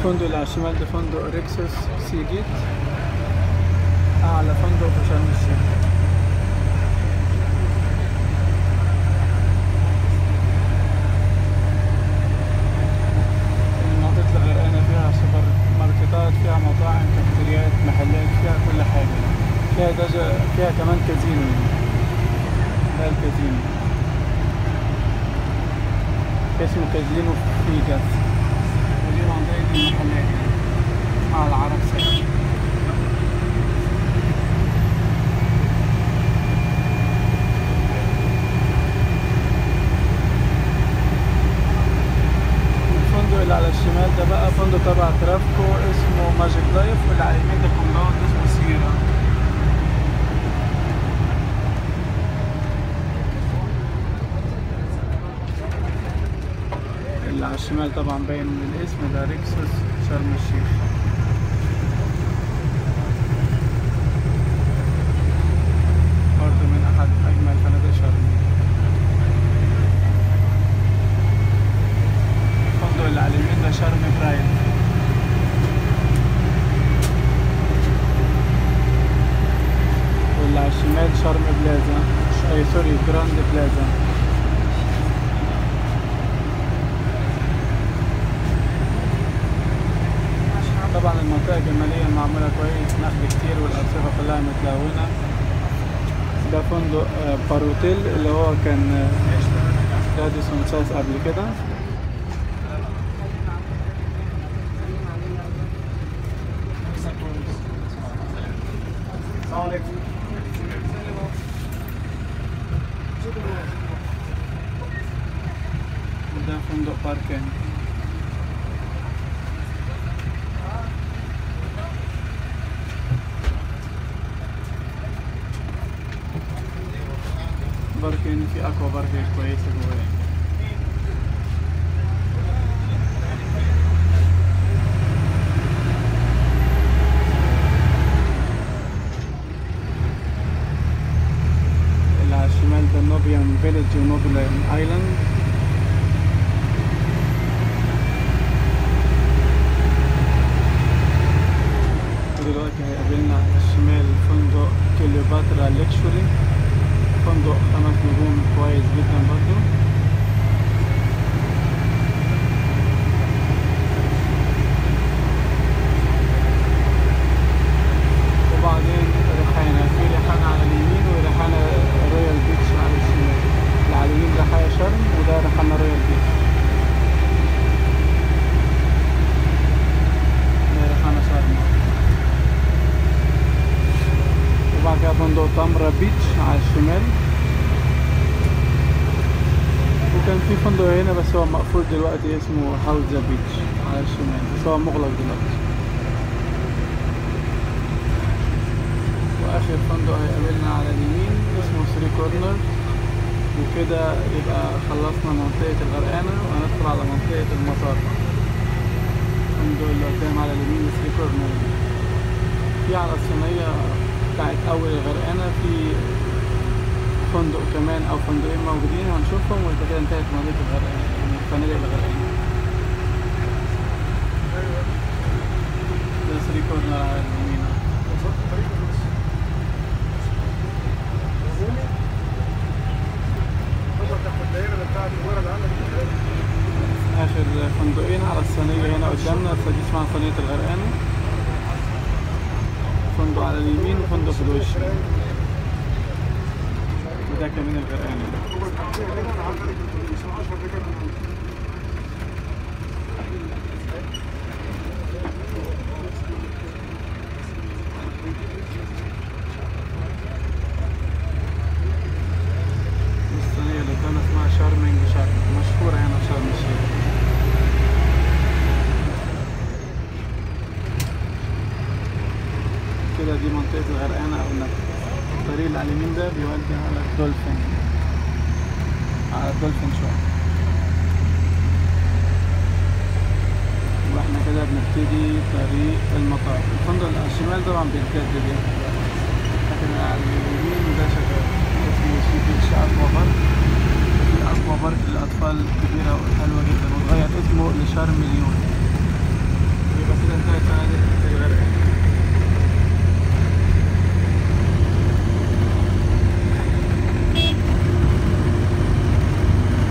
الفندق اللي على الشمال ده فندق ريكسوس سي جيت أعلى فندق في شرم الشيخ المنطقة الغرقانة فيها سوبر ماركتات فيها مطاعم كافيتريات محلات فيها كل حاجة فيها دجا فيها كمان كازينو ده الكازينو اسمه كازينو فيجاس ودي منطقة المحلات مع العرب سكن الفندق اللي على الشمال ده بقى فندق تبع ترافكو اسمه ماجيك لايف واللي على اليمين ده كومباوند اسمه سيرا اللي على الشمال طبعا باين من الاسم ده ريكسوس شرم الشيخ برضه من أحد أجمل فنادق شرم الفندق اللي على اليمين ده شرم برايم واللي على الشمال شرم بلازا اي سوري جراند بلازا طبعا المنطقة جماليا معمولة كويس نخل كتير والأرصفة كلها متلونة ده فندق آه، باروتيل اللي هو كان آه، راديسون ساس قبل كده وده فندق باركين باركين في اكوا بارك كويسة جواه اللي على الشمال ده نوبيان فيليج ونوبيان ايلاند ودلوقتي هيقابلنا على الشمال فندق كليوباترا ليكشوري فندق خمس نجوم كويس جدا برضو وبعدين ريحانة في ريحانة على اليمين وريحانة رويال بيتش على الشمال اللي على اليمين ريحانة شرم وده ريحانة رويال بيتش ده ريحانة شرم وبعد كده فندق تمرة بيتش على الشمال وكان في فندق هنا بس هو مقفول دلوقتي اسمه هاوزا بيتش على الشمال بس هو مغلق دلوقتي واخر فندق هيقابلنا على اليمين اسمه ثري كورنر وكده يبقى خلصنا منطقة الغرقانة وهندخل على منطقة المطار الفندق اللي قدام على اليمين ثري كورنر في على الصينية بتاعت أول الغرقانة في فندق كمان أو فندقين موجودين هنشوفهم ويبقى كده انتهت منطقة الغرقانة يعني الفنادق الغرقانة ده ثري كورنر على اليمين آخر فندقين على الصينية هنا قدامنا فدي اسمها صينية الغرقانة فندق على اليمين وفندق في الوش وده كمان الغرقانة الصينية اللي قدامنا اسمها شارمينج شارم مشهورة هنا في شرم الشيخ كده دي منطقة الغرقانة أو النفق الطريق اللي على اليمين ده بيودي على الدولفين على الدولفين شو واحنا كده بنبتدي طريق المطار الفندق اللي على الشمال طبعا بيتجدد يعني لكن على اليمين ده شغال اسمه سي بيتش أكوا بارك في أكوا بارك للأطفال كبيرة وحلوة جدا واتغير اسمه لشارم مليون كده انتهت فنادق الغرقانة